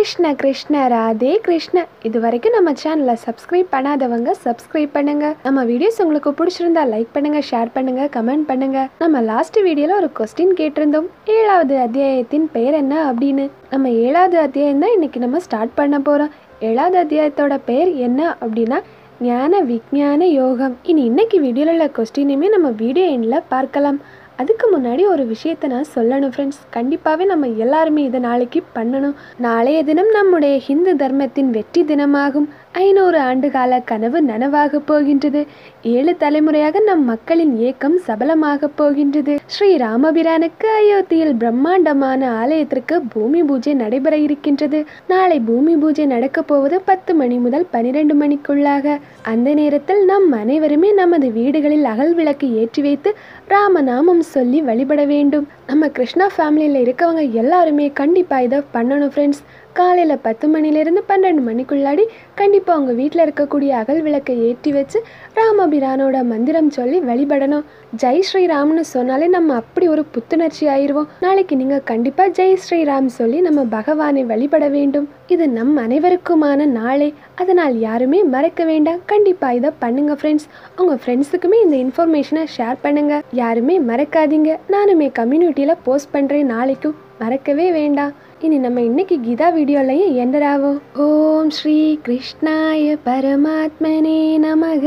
கிருஷ்ண கிருஷ்ண ராதே கிருஷ்ண இது வரைக்கும் நம்ம சேனலை சப்ஸ்கிரைப் பண்ணாதவங்க சப்ஸ்கிரைப் பண்ணுங்க நம்ம வீடியோஸ் உங்களுக்கு பிடிச்சிருந்தா லைக் பண்ணுங்க ஷேர் பண்ணுங்க கமெண்ட் பண்ணுங்க நம்ம லாஸ்ட் வீடியோல ஒரு கொஸ்டின் கேட்டிருந்தோம் ஏழாவது அத்தியாயத்தின் பெயர் என்ன அப்படின்னு நம்ம ஏழாவது அத்தியாயம் தான் இன்னைக்கு நம்ம ஸ்டார்ட் பண்ண போறோம் ஏழாவது அத்தியாயத்தோட பெயர் என்ன அப்படின்னா ஞான விஞ்ஞான யோகம் இனி இன்னைக்கு வீடியோவில் உள்ள கொஸ்டினையுமே நம்ம வீடியோ எண்ணில் பார்க்கலாம் அதுக்கு முன்னாடி ஒரு விஷயத்த நான் சொல்லணும் ஃப்ரெண்ட்ஸ் கண்டிப்பாகவே நம்ம எல்லாருமே இதை நாளைக்கு பண்ணணும் நாளைய தினம் நம்முடைய ஹிந்து தர்மத்தின் வெற்றி தினமாகும் ஐநூறு ஆண்டுகால கனவு நனவாக போகின்றது ஏழு தலைமுறையாக நம் மக்களின் ஏக்கம் சபலமாக போகின்றது ஸ்ரீ ராமபிரானுக்கு அயோத்தியில் பிரம்மாண்டமான ஆலயத்திற்கு பூமி பூஜை நடைபெற இருக்கின்றது நாளை பூமி பூஜை நடக்கப் போவது பத்து மணி முதல் பனிரெண்டு மணிக்குள்ளாக அந்த நேரத்தில் நம் அனைவருமே நமது வீடுகளில் அகல் விளக்கு ஏற்றி வைத்து ராமநாமம் சொல்லி வழிபட வேண்டும் நம்ம கிருஷ்ணா ஃபேமிலியில் இருக்கவங்க எல்லாருமே கண்டிப்பாக இதை பண்ணணும் ஃப்ரெண்ட்ஸ் காலையில் பத்து மணிலேருந்து பன்னெண்டு மணிக்குள்ளாடி கண்டிப்பாக உங்கள் வீட்டில் இருக்கக்கூடிய அகல் விளக்கை ஏற்றி வச்சு ராமபிரானோட மந்திரம் சொல்லி வழிபடணும் ஜெய் ஸ்ரீராம்னு சொன்னாலே நம்ம அப்படி ஒரு புத்துணர்ச்சி ஆயிடுவோம் நாளைக்கு நீங்கள் கண்டிப்பாக ஜெய் ஸ்ரீராம் சொல்லி நம்ம பகவானை வழிபட வேண்டும் இது நம் அனைவருக்குமான நாளே அதனால் யாருமே மறக்க வேண்டாம் கண்டிப்பாக இதை பண்ணுங்க ஃப்ரெண்ட்ஸ் உங்கள் ஃப்ரெண்ட்ஸுக்குமே இந்த இன்ஃபர்மேஷனை ஷேர் பண்ணுங்க யாருமே மறக்காதீங்க நானுமே கம்யூனிட்டியில் போஸ்ட் பண்ணுறேன் நாளைக்கும் மறக்கவே வேண்டாம் இனி நம்ம இன்னைக்கு கீதா வீடியோலையும் என்டர் ஆகும் ஓம் ஸ்ரீ கிருஷ்ணாய பரமாத்மனே நமக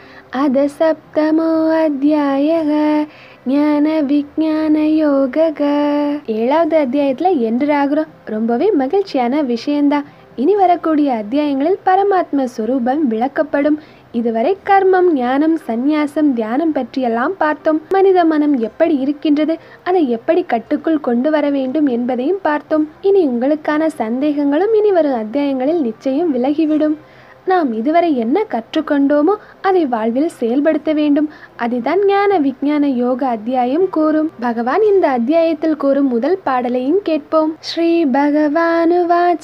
அத சப்தமோ அத்தியாய ஞான விஞ்ஞான யோக ஏழாவது அத்தியாயத்தில் என்டர் ஆகுறோம் ரொம்பவே மகிழ்ச்சியான விஷயம்தான் இனி வரக்கூடிய அத்தியாயங்களில் பரமாத்ம ஸ்வரூபம் விளக்கப்படும் இதுவரை கர்மம் ஞானம் சந்நியாசம் தியானம் பற்றியெல்லாம் பார்த்தோம் மனித மனம் எப்படி இருக்கின்றது அதை எப்படி கட்டுக்குள் கொண்டு வர வேண்டும் என்பதையும் பார்த்தோம் இனி உங்களுக்கான சந்தேகங்களும் இனி வரும் அத்தியாயங்களில் நிச்சயம் விலகிவிடும் நாம் இதுவரை என்ன கற்றுக்கொண்டோமோ அதை வாழ்வில் செயல்படுத்த வேண்டும் அதுதான் ஞான விஞ்ஞான யோக அத்தியாயம் கூறும் பகவான் இந்த அத்தியாயத்தில் கூறும் முதல் பாடலையும் கேட்போம் ஸ்ரீ பகவானு வாச்ச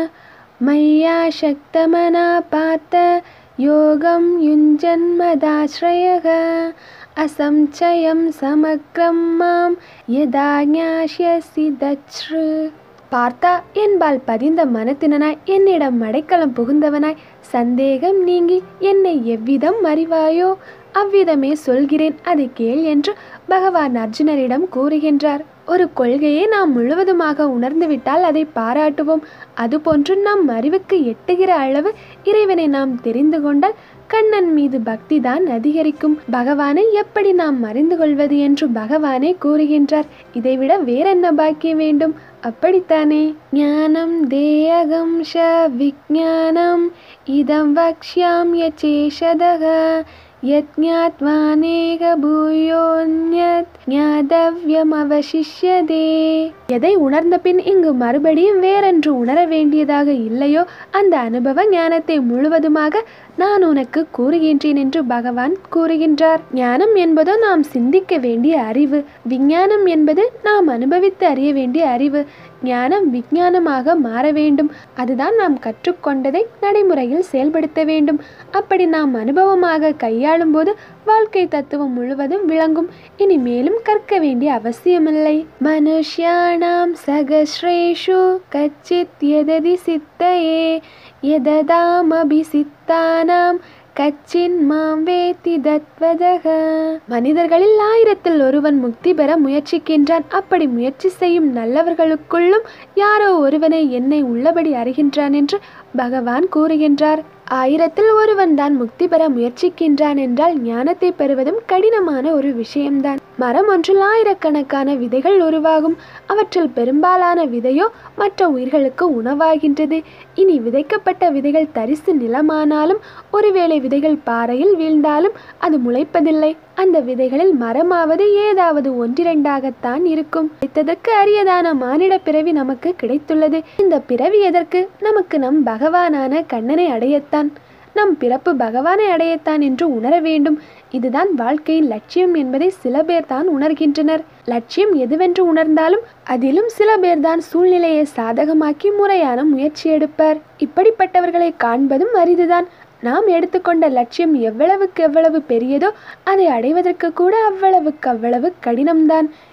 மையா சக்தமனா பார்த்த யோகம் யுஞ்சன்மதாஸ்ரயக அசம்சயம் சமக்ரம் மாம் யதா ஞாஷ்யசி தச்ரு பார்த்தா என்பால் பதிந்த மனத்தினனாய் என்னிடம் மடைக்கலம் புகுந்தவனாய் சந்தேகம் நீங்கி என்னை எவ்விதம் அறிவாயோ அவ்விதமே சொல்கிறேன் அதை கேள் என்று பகவான் அர்ஜுனரிடம் கூறுகின்றார் ஒரு கொள்கையை நாம் முழுவதுமாக உணர்ந்துவிட்டால் அதை பாராட்டுவோம் அதுபோன்று நம் அறிவுக்கு எட்டுகிற அளவு இறைவனை நாம் தெரிந்து கொண்டால் கண்ணன் மீது பக்தி தான் அதிகரிக்கும் பகவானை எப்படி நாம் அறிந்து கொள்வது என்று பகவானே கூறுகின்றார் இதைவிட வேறென்ன பாக்கியம் வேண்டும் அப்படித்தானே ஞானம் தேயகம் ஷ விஜானம் இதம் வக்ஷ்யாம் யச்சேஷதக யத்ஞாத்வானேக பூயோன்யத் ஞாதவ்யம் அவசிஷ்யதே எதை உணர்ந்த பின் இங்கு மறுபடியும் வேறென்று உணர வேண்டியதாக இல்லையோ அந்த அனுபவ ஞானத்தை முழுவதுமாக நான் உனக்கு கூறுகின்றேன் என்று பகவான் கூறுகின்றார் ஞானம் என்பதோ நாம் சிந்திக்க வேண்டிய அறிவு விஞ்ஞானம் என்பது நாம் அனுபவித்து அறிய வேண்டிய அறிவு ஞானம் விஞ்ஞானமாக மாற வேண்டும் அதுதான் நாம் கற்றுக்கொண்டதை நடைமுறையில் செயல்படுத்த வேண்டும் அப்படி நாம் அனுபவமாக கையாளும் போது வாழ்க்கை தத்துவம் முழுவதும் விளங்கும் இனி மேலும் கற்க வேண்டிய அவசியமில்லை மனுஷ்யானாம் சகஸ்ரேஷு கச்சித் எததி சித்தையே எததாமபிசித்தானாம் கச்சின் மாம் வேத்தி தத்வதக மனிதர்களில் ஆயிரத்தில் ஒருவன் முக்தி பெற முயற்சிக்கின்றான் அப்படி முயற்சி செய்யும் நல்லவர்களுக்குள்ளும் யாரோ ஒருவனை என்னை உள்ளபடி அறிகின்றான் என்று பகவான் கூறுகின்றார் ஆயிரத்தில் ஒருவன் தான் முக்தி பெற முயற்சிக்கின்றான் என்றால் ஞானத்தை பெறுவதும் கடினமான ஒரு விஷயம்தான் மரம் ஒன்றில் ஆயிரக்கணக்கான விதைகள் உருவாகும் அவற்றில் பெரும்பாலான விதையோ மற்ற உயிர்களுக்கு உணவாகின்றது இனி விதைக்கப்பட்ட விதைகள் தரிசு நிலமானாலும் ஒருவேளை விதைகள் பாறையில் வீழ்ந்தாலும் அது முளைப்பதில்லை அந்த விதைகளில் மரமாவது ஏதாவது ஒன்றிரண்டாகத்தான் இருக்கும் கிடைத்ததற்கு அரியதான மானிட பிறவி நமக்கு கிடைத்துள்ளது இந்த பிறவி எதற்கு நமக்கு நம் பகவானான கண்ணனை அடையத்தான் நம் பிறப்பு பகவானை அடையத்தான் என்று உணர வேண்டும் இதுதான் வாழ்க்கையின் லட்சியம் என்பதை சில பேர் தான் உணர்கின்றனர் லட்சியம் எதுவென்று உணர்ந்தாலும் அதிலும் சில பேர் தான் சூழ்நிலையை சாதகமாக்கி முறையான முயற்சி எடுப்பர் இப்படிப்பட்டவர்களை காண்பதும் அரிதுதான் நாம் எடுத்துக்கொண்ட லட்சியம் எவ்வளவுக்கு எவ்வளவு பெரியதோ அதை அடைவதற்கு கூட அவ்வளவுக்கு அவ்வளவு கடினம்தான்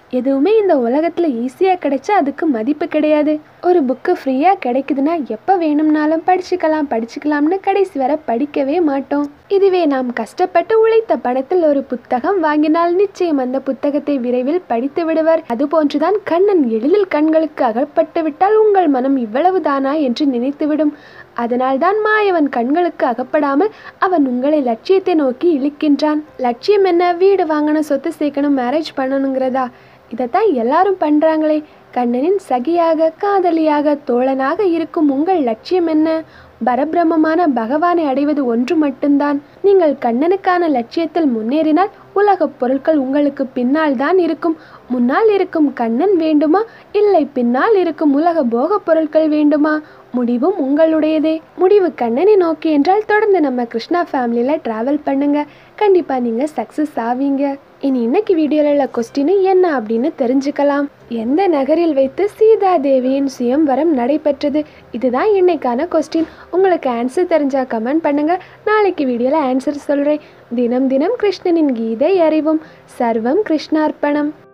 எதுவுமே இந்த உலகத்தில் ஈஸியாக கிடைச்சா அதுக்கு மதிப்பு கிடையாது ஒரு புக்கு ஃப்ரீயாக கிடைக்குதுன்னா எப்போ வேணும்னாலும் படிச்சுக்கலாம் படிச்சுக்கலாம்னு கடைசி வரை படிக்கவே மாட்டோம் இதுவே நாம் கஷ்டப்பட்டு உழைத்த பணத்தில் ஒரு புத்தகம் வாங்கினால் நிச்சயம் அந்த புத்தகத்தை விரைவில் படித்து விடுவர் அதுபோன்றுதான் கண்ணன் எளிதில் கண்களுக்கு அகப்பட்டு விட்டால் உங்கள் மனம் இவ்வளவுதானா என்று நினைத்துவிடும் அதனால்தான் மாயவன் கண்களுக்கு அகப்படாமல் அவன் உங்களை லட்சியத்தை நோக்கி இழுக்கின்றான் லட்சியம் என்ன வீடு வாங்கணும் சொத்து சேர்க்கணும் மேரேஜ் பண்ணணுங்கிறதா இதைத்தான் எல்லாரும் பண்றாங்களே கண்ணனின் சகியாக காதலியாக தோழனாக இருக்கும் உங்கள் லட்சியம் என்ன பரபிரமமான பகவானை அடைவது ஒன்று மட்டும்தான் நீங்கள் கண்ணனுக்கான லட்சியத்தில் முன்னேறினால் உலகப் பொருட்கள் உங்களுக்கு பின்னால் தான் இருக்கும் முன்னால் இருக்கும் கண்ணன் வேண்டுமா இல்லை பின்னால் இருக்கும் உலக போகப் பொருட்கள் வேண்டுமா முடிவும் உங்களுடையதே முடிவு கண்ணனை நோக்கி என்றால் தொடர்ந்து நம்ம கிருஷ்ணா ஃபேமிலியில் ட்ராவல் பண்ணுங்க கண்டிப்பாக நீங்கள் சக்ஸஸ் ஆவீங்க இனி இன்னைக்கு வீடியோவில் உள்ள கொஸ்டின் என்ன அப்படின்னு தெரிஞ்சுக்கலாம் எந்த நகரில் வைத்து சீதா தேவியின் சுயம்வரம் நடைபெற்றது இதுதான் இன்னைக்கான கொஸ்டின் உங்களுக்கு ஆன்சர் தெரிஞ்சா கமெண்ட் பண்ணுங்க நாளைக்கு வீடியோவில் ஆன்சர் சொல்கிறேன் தினம் தினம் கிருஷ்ணனின் கீதை அறிவும் சர்வம் கிருஷ்ணார்ப்பணம்